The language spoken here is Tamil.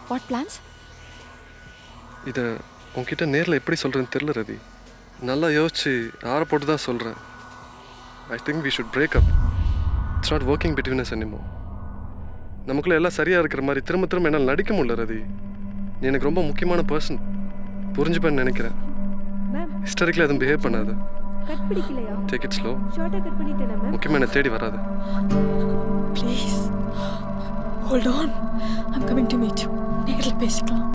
வாட் பிளான்ஸ் இதை உன்கிட்ட நேரில் எப்படி சொல்கிறேன்னு தெரில ரதி நல்லா யோசிச்சு ஆற போட்டு தான் சொல்கிறேன் I think we should break up it's not working between us என்னமோ நமக்குள்ள எல்லாம் சரியாக இருக்கிற மாதிரி திரும்ப திரும்ப என்னால் நடிக்க முடியல ரதி நீ எனக்கு ரொம்ப முக்கியமான பர்சன் புரிஞ்சுப்பேன்னு நினைக்கிறேன் மேம் ஹிஸ்டரிக்கில் எதுவும் பிஹேவ் பண்ணாது கட் பிடிக்கலையா டேக் இட் ஸ்லோ ஷார்ட்டாக கட் பண்ணிட்டேனா மேம் முக்கியமாக என்னை தேடி வராது please hold on I'm coming to meet you நேரில் பேசிக்கலாம்